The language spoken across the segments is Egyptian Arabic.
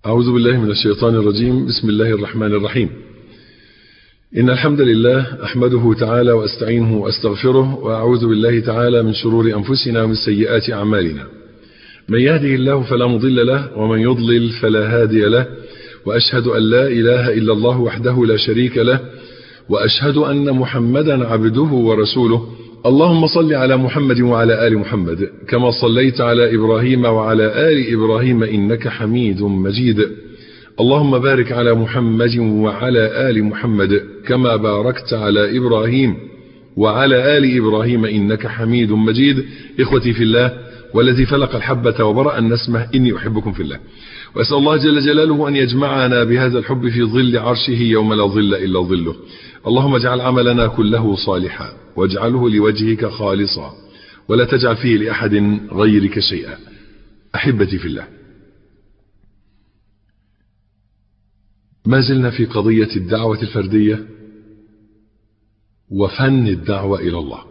أعوذ بالله من الشيطان الرجيم بسم الله الرحمن الرحيم إن الحمد لله أحمده تعالى وأستعينه وأستغفره وأعوذ بالله تعالى من شرور أنفسنا ومن سيئات أعمالنا من يهده الله فلا مضل له ومن يضلل فلا هادي له وأشهد أن لا إله إلا الله وحده لا شريك له وأشهد أن محمدا عبده ورسوله اللهم صل على محمد وعلى آل محمد كما صليت على إبراهيم وعلى آل إبراهيم إنك حميد مجيد اللهم بارك على محمد وعلى آل محمد كما باركت على إبراهيم وعلى آل إبراهيم إنك حميد مجيد إخوتي في الله والذي فلق الحبة وبرأ النسمة إني أحبكم في الله وأسأل الله جل جلاله أن يجمعنا بهذا الحب في ظل عرشه يوم لا ظل إلا ظله اللهم اجعل عملنا كله صالحا واجعله لوجهك خالصا ولا تجعل فيه لأحد غيرك شيئا أحبتي في الله ما زلنا في قضية الدعوة الفردية وفن الدعوة إلى الله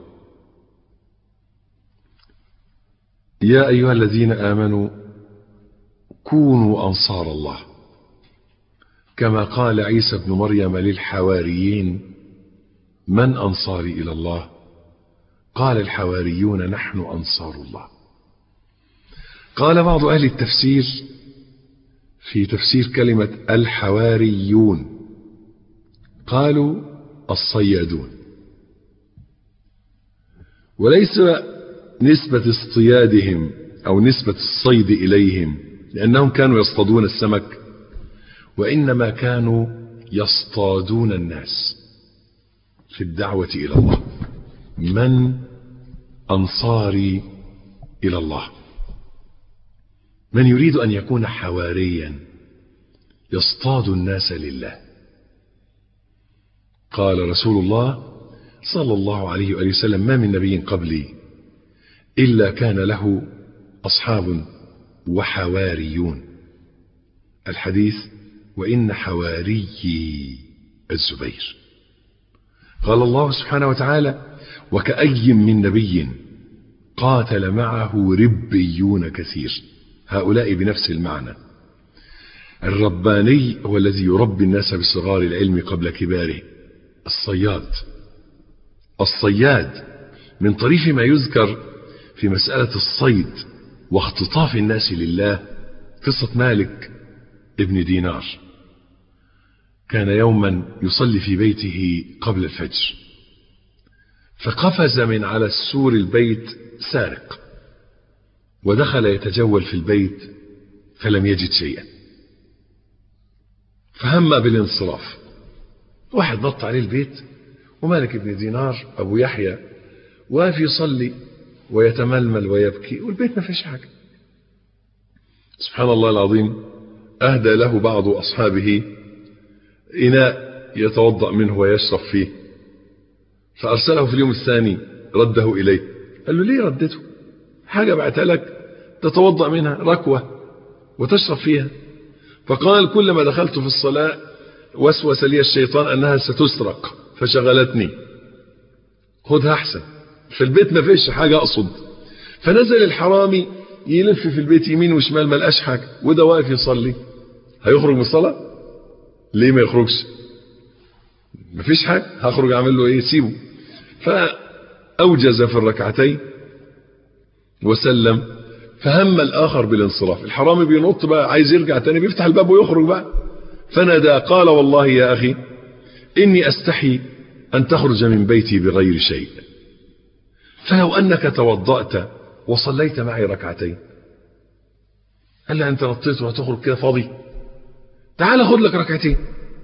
يا أيها الذين آمنوا كونوا أنصار الله كما قال عيسى بن مريم للحواريين من أنصاري إلى الله قال الحواريون نحن أنصار الله قال بعض أهل التفسير في تفسير كلمة الحواريون قالوا الصيادون وليس نسبة اصطيادهم أو نسبة الصيد إليهم لأنهم كانوا يصطادون السمك وإنما كانوا يصطادون الناس في الدعوة إلى الله من أنصاري إلى الله من يريد أن يكون حواريا يصطاد الناس لله قال رسول الله صلى الله عليه وآله وسلم ما من نبي قبلي إلا كان له أصحاب وحواريون الحديث وإن حواريي الزبير قال الله سبحانه وتعالى وكأي من نبي قاتل معه ربيون كثير هؤلاء بنفس المعنى الرباني هو الذي يربي الناس بصغار العلم قبل كباره الصياد الصياد من طريف ما يذكر في مسألة الصيد واختطاف الناس لله قصة مالك ابن دينار كان يوما يصلي في بيته قبل الفجر فقفز من على السور البيت سارق ودخل يتجول في البيت فلم يجد شيئا فهم بالانصراف واحد نط عليه البيت ومالك بن دينار أبو يحيى واقف يصلي ويتململ ويبكي والبيت ما فيش حاجة سبحان الله العظيم أهدى له بعض أصحابه إناء يتوضأ منه ويشرب فيه فأرسله في اليوم الثاني رده إليه قال له ليه ردته حاجة بعتها لك تتوضأ منها ركوة وتشرب فيها فقال كلما دخلت في الصلاة وسوس لي الشيطان أنها ستسرق فشغلتني خدها أحسن في البيت ما فيش حاجة أقصد فنزل الحرامي يلف في البيت يمين وشمال ما لقاش حاجة وده واقف يصلي هيخرج من الصلاة ليه ما يخرجش مفيش حاجة هخرج اعمل له ايه سيبه فاوجز في الركعتين وسلم فهم الاخر بالانصراف الحرامي بينط بقى عايز يرجع تاني بيفتح الباب ويخرج بقى فنادى قال والله يا اخي اني استحي ان تخرج من بيتي بغير شيء فلو انك توضأت وصليت معي ركعتين قال لي انت نطيت وهتخرج كده فاضي تعال خد لك ركعتين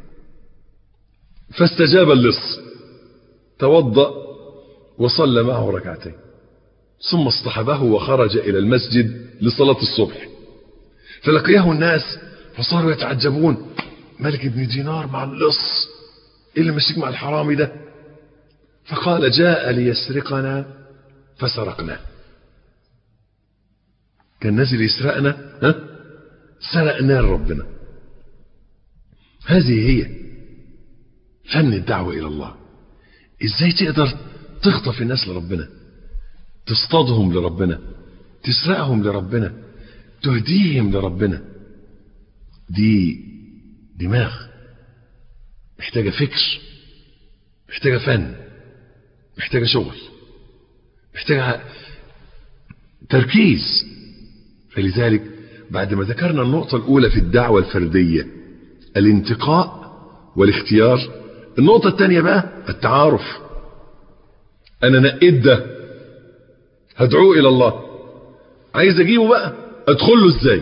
فاستجاب اللص توضأ وصلى معه ركعتين ثم اصطحبه وخرج إلى المسجد لصلاة الصبح فلقيه الناس فصاروا يتعجبون ملك بن دينار مع اللص إيه اللي مشيك مع الحرامي ده فقال جاء ليسرقنا فسرقنا كان نازل يسرقنا ها سرقنا لربنا هذه هي فن الدعوة إلى الله إزاي تقدر تخطف الناس لربنا تصطادهم لربنا تسرقهم لربنا تهديهم لربنا دي دماغ محتاجة فكر محتاجة فن محتاجة شغل محتاجة تركيز فلذلك بعد ما ذكرنا النقطة الأولى في الدعوة الفردية الانتقاء والاختيار النقطة الثانية بقى التعارف أنا نقيت ده هدعوه إلى الله عايز أجيبه بقى أدخل له إزاي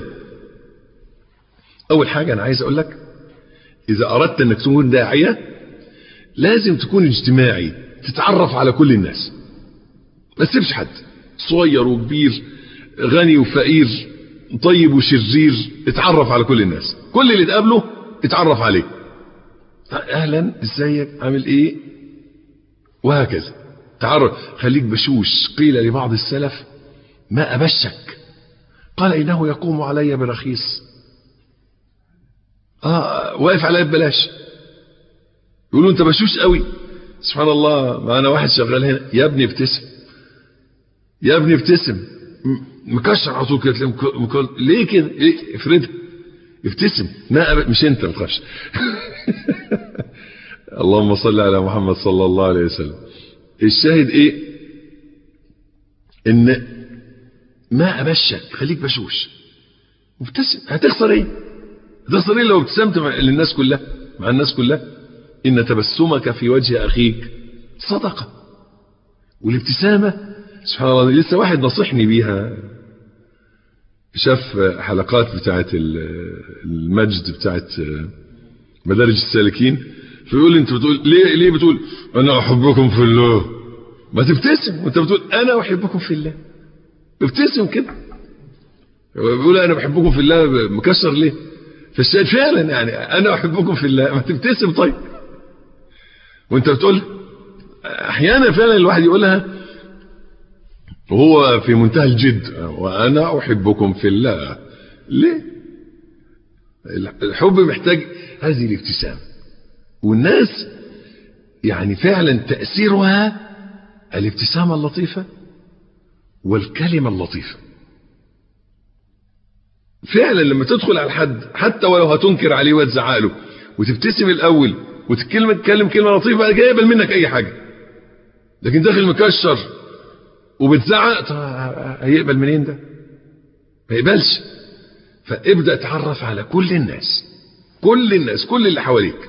أول حاجة أنا عايز أقول لك إذا أردت أنك تكون داعية لازم تكون اجتماعي تتعرف على كل الناس ما تسيبش حد صغير وكبير غني وفقير طيب وشرير اتعرف على كل الناس كل اللي تقابله اتعرف عليه اهلا ازيك عامل ايه وهكذا تعرف خليك بشوش قيل لبعض السلف ما ابشك قال انه يقوم علي برخيص اه واقف عليا ببلاش يقولوا انت بشوش قوي سبحان الله ما انا واحد شغال هنا يا ابني ابتسم يا ابني ابتسم مكشر على طول كده مكل... ليه كده ليه افردها ابتسم ما أب... مش انت ما تخافش اللهم صل على محمد صلى الله عليه وسلم الشاهد ايه ان ما ابشك خليك بشوش وابتسم هتخسر ايه هتخسر ايه لو ابتسمت للناس كلها مع الناس كلها ان تبسمك في وجه اخيك صدقه والابتسامه سبحان الله لسه واحد نصحني بيها شاف حلقات بتاعت المجد بتاعت مدارج السالكين فيقول لي انت بتقول ليه ليه بتقول انا احبكم في الله ما تبتسم وانت بتقول انا احبكم في الله ابتسم كده بيقول انا بحبكم في الله مكسر ليه فالشاهد فعلا يعني انا احبكم في الله ما تبتسم طيب وانت بتقول احيانا فعلا الواحد يقولها وهو في منتهى الجد وانا احبكم في الله ليه الحب محتاج هذه الابتسامه والناس يعني فعلا تاثيرها الابتسامه اللطيفه والكلمه اللطيفه فعلا لما تدخل على حد حتى ولو هتنكر عليه وتزعق له وتبتسم الاول وتتكلم تتكلم كلمه لطيفه بعد كده يقبل منك اي حاجه لكن داخل مكشر وبتزعق هيقبل منين ده ما يقبلش فابدا تعرف على كل الناس كل الناس كل اللي حواليك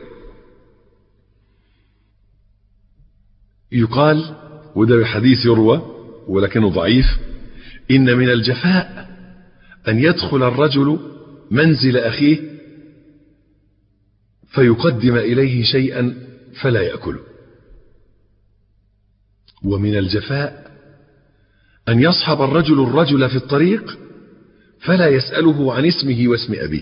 يقال وده حديث يروى ولكنه ضعيف ان من الجفاء ان يدخل الرجل منزل اخيه فيقدم اليه شيئا فلا ياكله ومن الجفاء أن يصحب الرجل الرجل في الطريق فلا يسأله عن اسمه واسم أبيه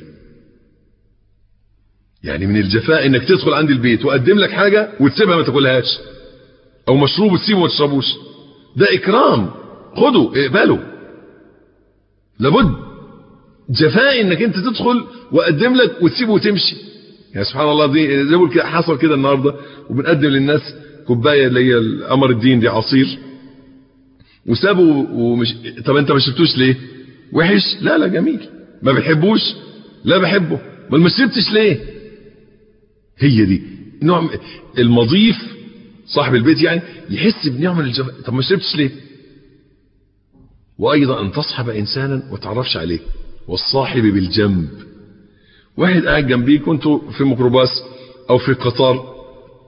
يعني من الجفاء انك تدخل عند البيت واقدم لك حاجة وتسيبها ما تاكلهاش او مشروب وتسيبه ما تشربوش ده اكرام خده اقبله لابد جفاء انك انت تدخل واقدم لك وتسيبه وتمشي يعني سبحان الله دي زي كده حصل كده النهارده وبنقدم للناس كوبايه اللي هي القمر الدين دي عصير وسابوا ومش طب انت ما شربتوش ليه وحش لا لا جميل ما بتحبوش لا بحبه ما ما شربتش ليه هي دي نوع المضيف صاحب البيت يعني يحس بنوع من الجفاء طب ما شربتش ليه وايضا ان تصحب انسانا وتعرفش عليه والصاحب بالجنب واحد قاعد جنبيك وانتوا في ميكروباص او في قطار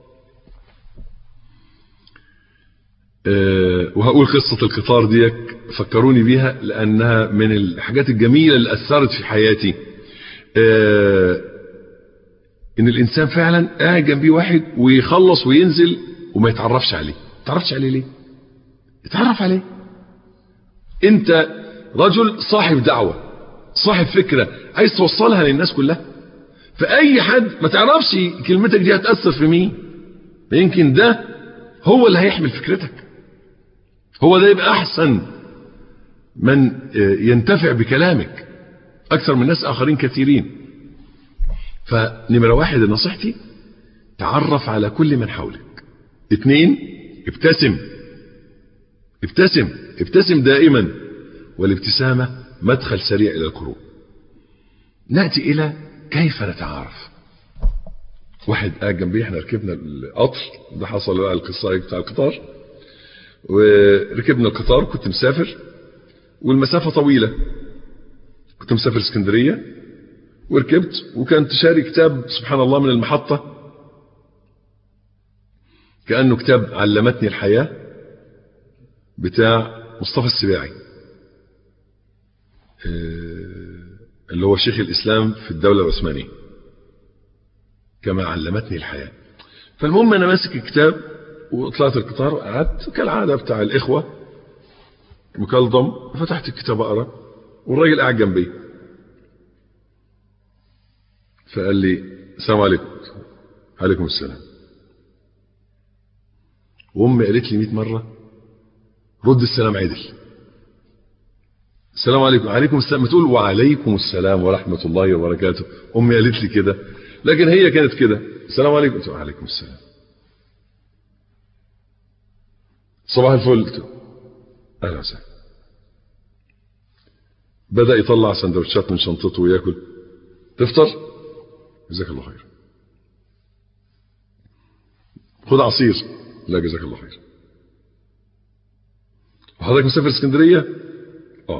أه وهقول قصة القطار ديك فكروني بيها لأنها من الحاجات الجميلة اللي أثرت في حياتي أه إن الإنسان فعلا قاعد جنبيه واحد ويخلص وينزل وما يتعرفش عليه تعرفش عليه ليه يتعرف عليه أنت رجل صاحب دعوة صاحب فكرة عايز توصلها للناس كلها فأي حد ما تعرفش كلمتك دي هتأثر في مين يمكن ده هو اللي هيحمل فكرتك هو ده يبقى أحسن من ينتفع بكلامك أكثر من ناس آخرين كثيرين فنمرة واحد نصيحتي تعرف على كل من حولك اثنين ابتسم ابتسم ابتسم دائما والابتسامة مدخل سريع إلى القلوب نأتي إلى كيف نتعارف واحد قاعد جنبي احنا ركبنا القطر ده حصل بقى القصه بتاع القطار وركبنا القطار كنت مسافر والمسافه طويله كنت مسافر اسكندريه وركبت وكان شاري كتاب سبحان الله من المحطه كانه كتاب علمتني الحياه بتاع مصطفى السباعي اللي هو شيخ الإسلام في الدولة العثمانية كما علمتني الحياة فالمهم أنا ماسك الكتاب وطلعت القطار وقعدت كالعادة بتاع الإخوة مكلضم فتحت الكتاب أقرأ والراجل قاعد جنبي فقال لي السلام عليكم عليكم السلام وأمي قالت لي 100 مرة رد السلام عدل السلام عليكم عليكم السلام تقول وعليكم السلام ورحمة الله وبركاته أمي قالت لي كده لكن هي كانت كده السلام عليكم وعليكم السلام صباح الفل أهلا وسهلا بدأ يطلع سندوتشات من شنطته وياكل تفطر جزاك الله خير خد عصير لا جزاك الله خير وحضرتك مسافر اسكندريه اه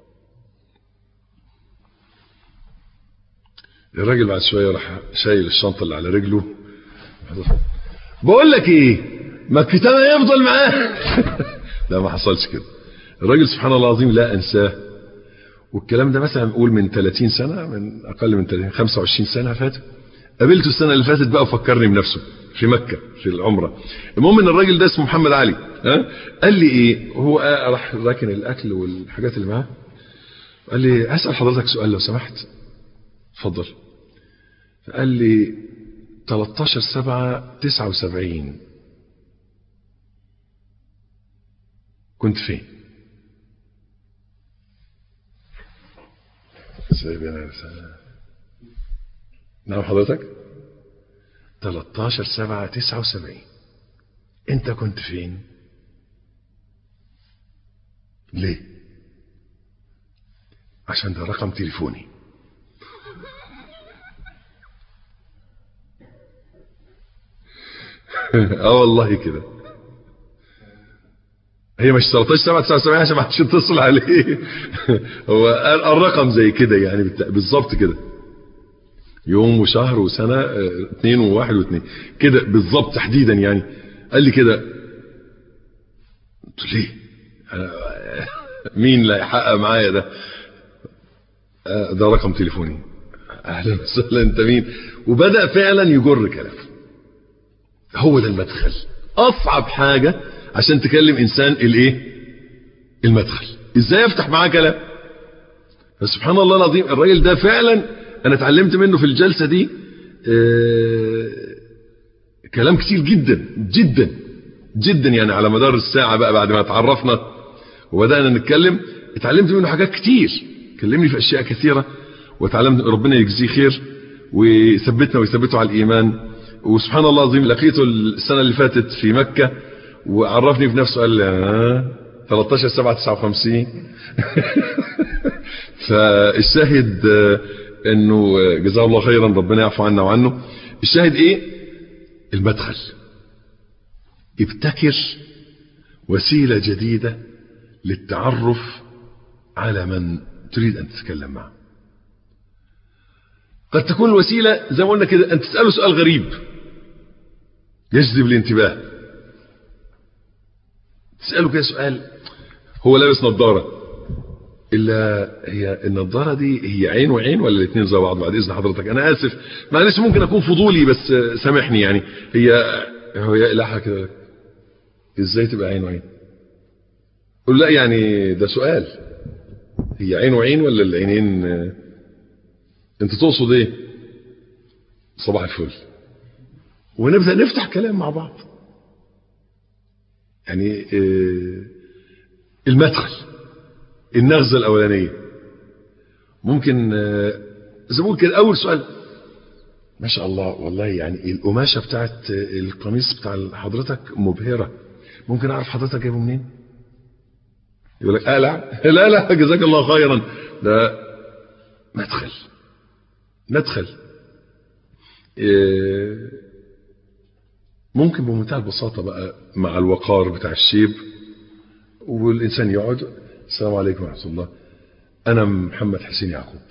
الراجل بعد شويه راح شايل الشنطه اللي على رجله بقول لك ايه ما الكتاب يفضل معاه لا ما حصلش كده الراجل سبحان الله العظيم لا انساه والكلام ده مثلا نقول من 30 سنه من اقل من 30 25 سنه فاتت قابلته السنه اللي فاتت بقى وفكرني بنفسه في مكه في العمره المهم ان الراجل ده اسمه محمد علي ها قال لي ايه هو راح راكن الاكل والحاجات اللي معاه قال لي اسال حضرتك سؤال لو سمحت اتفضل فقال لي 13 7 79 كنت فين سايب انا رسالة نعم حضرتك 13 7 79 انت كنت فين ليه عشان ده رقم تليفوني اه والله كده هي مش 13 7 79 عشان ما حدش يتصل عليه هو الرقم زي كده يعني بالظبط كده يوم وشهر وسنة اثنين وواحد واثنين كده بالظبط تحديدا يعني قال لي كده قلت ليه أنا مين اللي هيحقق معايا ده ده رقم تليفوني اهلا وسهلا انت مين وبدا فعلا يجر كلام هو ده المدخل اصعب حاجه عشان تكلم انسان الايه المدخل ازاي افتح معاه كلام سبحان الله العظيم الراجل ده فعلا انا اتعلمت منه في الجلسه دي آه كلام كتير جدا جدا جدا يعني على مدار الساعه بقى بعد ما تعرفنا وبدانا نتكلم اتعلمت منه حاجات كتير كلمني في اشياء كثيره وتعلمت ربنا يجزيه خير ويثبتنا ويثبته على الايمان وسبحان الله العظيم لقيته السنه اللي فاتت في مكه وعرفني في نفسه قال لي آه 13 7 59 فالشاهد انه جزاه الله خيرا ربنا يعفو عنا وعنه الشاهد ايه المدخل ابتكر وسيله جديده للتعرف على من تريد ان تتكلم معه قد تكون الوسيله زي ما قلنا كده ان تساله سؤال غريب يجذب الانتباه تساله كده سؤال هو لابس نظاره الا هي النظاره دي هي عين وعين ولا الاثنين زي بعض بعد اذن حضرتك انا اسف معلش ممكن اكون فضولي بس سامحني يعني هي هو يقلعها كده ازاي تبقى عين وعين قول لا يعني ده سؤال هي عين وعين ولا العينين انت تقصد ايه صباح الفل ونبدا نفتح كلام مع بعض يعني المدخل النغزه الاولانيه ممكن زي ما كده اول سؤال ما شاء الله والله يعني القماشه بتاعت القميص بتاع حضرتك مبهره ممكن اعرف حضرتك جايبه منين يقول لك قلع لا لا جزاك الله خيرا ده مدخل ندخل إيه ممكن بمنتهى البساطة بقى مع الوقار بتاع الشيب والإنسان يقعد السلام عليكم ورحمة الله أنا محمد حسين يعقوب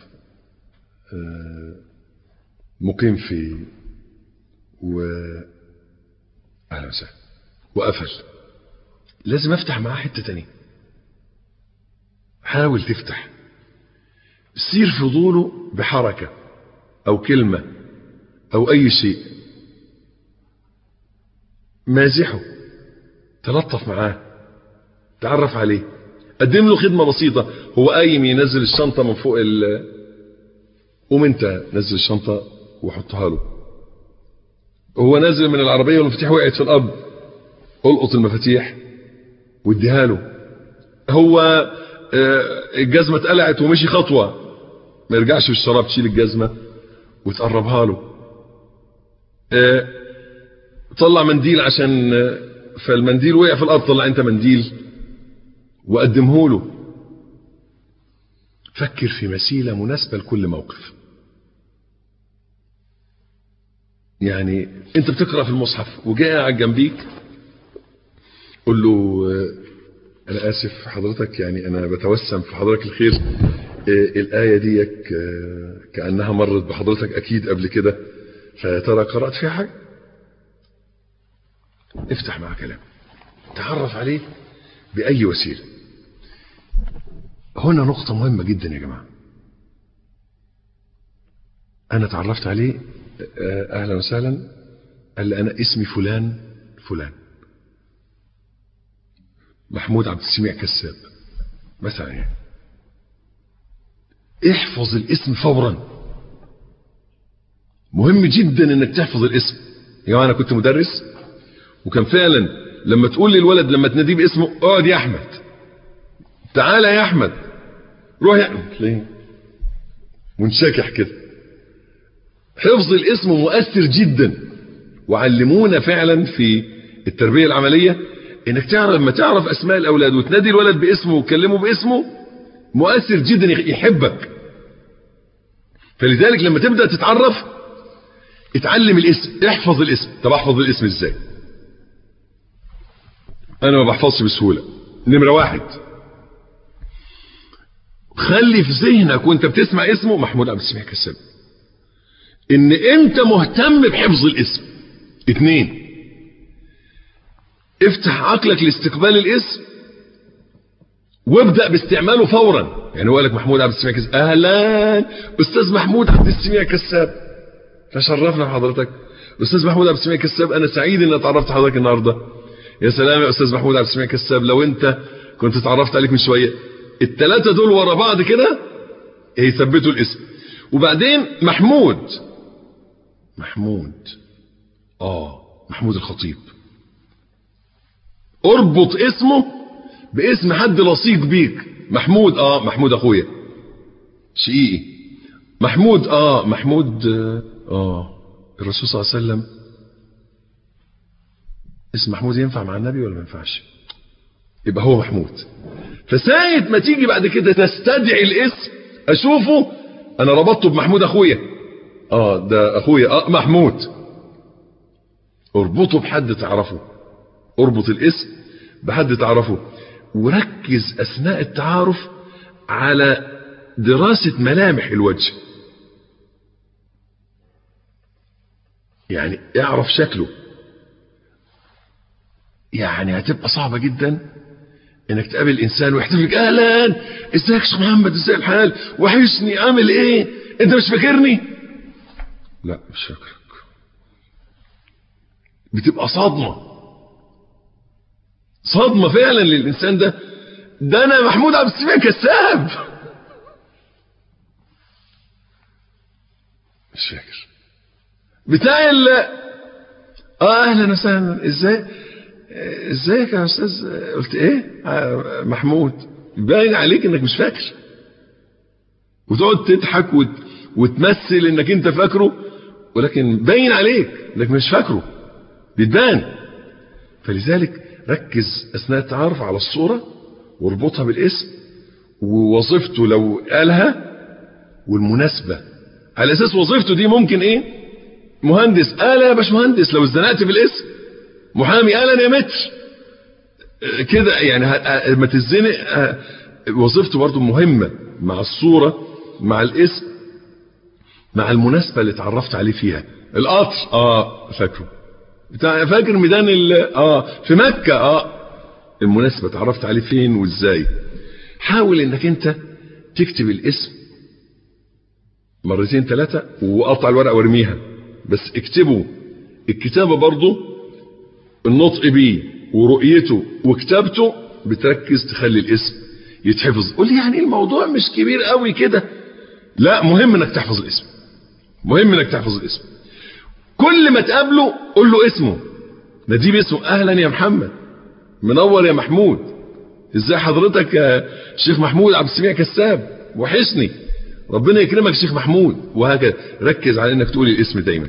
مقيم في و أهلا وسهلا وقفل لازم أفتح معاه حتة تانية حاول تفتح سير فضوله بحركة أو كلمة أو أي شيء مازحه تلطف معاه تعرف عليه قدم له خدمة بسيطة هو قايم ينزل الشنطة من فوق ال قوم انت نزل الشنطة وحطها له هو نازل من العربية والمفاتيح وقعت في الأرض القط المفاتيح واديها له هو الجزمة اتقلعت ومشي خطوة ما يرجعش بالشراب تشيل الجزمة وتقربها له طلع منديل عشان فالمنديل وقع في الارض طلع انت منديل وقدمه له فكر في مسيلة مناسبة لكل موقف يعني انت بتقرأ في المصحف وجاء قاعد جنبيك قول له انا اسف حضرتك يعني انا بتوسم في حضرتك الخير الآية دي كأنها مرت بحضرتك اكيد قبل كده فترى قرأت فيها حاجة افتح معاه كلام تعرف عليه بأي وسيلة هنا نقطة مهمة جدا يا جماعة أنا تعرفت عليه أهلا وسهلا قال لي أنا اسمي فلان فلان محمود عبد السميع كساب مثلا يعني احفظ الاسم فورا مهم جدا انك تحفظ الاسم يا جماعه انا كنت مدرس وكان فعلا لما تقول للولد لما تناديه باسمه اقعد يا احمد تعالى يا احمد روح يا احمد منشكح كده حفظ الاسم مؤثر جدا وعلمونا فعلا في التربيه العمليه انك تعرف لما تعرف اسماء الاولاد وتنادي الولد باسمه وتكلمه باسمه مؤثر جدا يحبك فلذلك لما تبدا تتعرف اتعلم الاسم احفظ الاسم طب احفظ الاسم ازاي انا ما بحفظش بسهولة نمرة واحد خلي في ذهنك وانت بتسمع اسمه محمود عبد السميع كساب ان انت مهتم بحفظ الاسم اتنين افتح عقلك لاستقبال الاسم وابدأ باستعماله فورا يعني هو قال لك محمود عبد السميع كساب اهلا استاذ محمود عبد السميع كساب تشرفنا بحضرتك استاذ محمود عبد السميع كساب انا سعيد ان اتعرفت حضرتك النهارده يا سلام يا استاذ محمود عبد السميع كساب لو انت كنت اتعرفت عليك من شويه الثلاثه دول ورا بعض كده هيثبتوا الاسم وبعدين محمود محمود اه محمود الخطيب اربط اسمه باسم حد لصيق بيك محمود اه محمود اخويا شقيقي محمود اه محمود اه الرسول صلى الله عليه وسلم اسم محمود ينفع مع النبي ولا ما ينفعش يبقى هو محمود فساعة ما تيجي بعد كده تستدعي الاسم اشوفه انا ربطته بمحمود اخويا اه ده اخويا اه محمود اربطه بحد تعرفه اربط الاسم بحد تعرفه وركز اثناء التعارف على دراسة ملامح الوجه يعني اعرف شكله يعني هتبقى صعبة جدا انك تقابل انسان ويحتفلك اهلا ازيك يا شيخ محمد ازاي الحال وحشني عامل ايه انت مش فاكرني لا مش فاكرك بتبقى صدمة صدمة فعلا للانسان ده ده انا محمود عبد السميع كساب مش فاكر بتاع ال اه اهلا وسهلا ازاي ازيك يا استاذ قلت ايه محمود باين عليك انك مش فاكر وتقعد تضحك وت... وتمثل انك انت فاكره ولكن باين عليك انك مش فاكره بتبان فلذلك ركز اثناء التعارف على الصوره واربطها بالاسم ووظيفته لو قالها والمناسبه على اساس وظيفته دي ممكن ايه مهندس قال يا باش مهندس لو اتزنقت في الاسم محامي قال انا يا متر كده يعني لما تتزنق وظيفته برضه مهمه مع الصوره مع الاسم مع المناسبه اللي اتعرفت عليه فيها القطر اه فاكره بتاع فاكر ميدان ال اه في مكه اه المناسبه اتعرفت عليه فين وازاي حاول انك انت تكتب الاسم مرتين ثلاثه وقطع الورقه وارميها بس اكتبه الكتابه برضه النطق بيه ورؤيته وكتابته بتركز تخلي الاسم يتحفظ قول لي يعني الموضوع مش كبير قوي كده لا مهم انك تحفظ الاسم مهم انك تحفظ الاسم كل ما تقابله قول له اسمه ناديه باسمه اهلا يا محمد منور يا محمود ازاي حضرتك يا شيخ محمود عبد السميع كساب وحشني ربنا يكرمك شيخ محمود وهكذا ركز على انك تقول الاسم دايما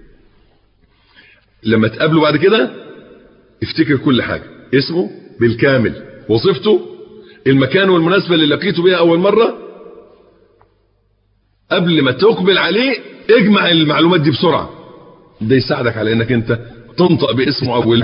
لما تقابله بعد كده افتكر كل حاجة اسمه بالكامل وظيفته المكان والمناسبة اللي لقيته بيها اول مرة قبل ما تقبل عليه اجمع المعلومات دي بسرعة ده يساعدك على انك انت تنطق باسمه اول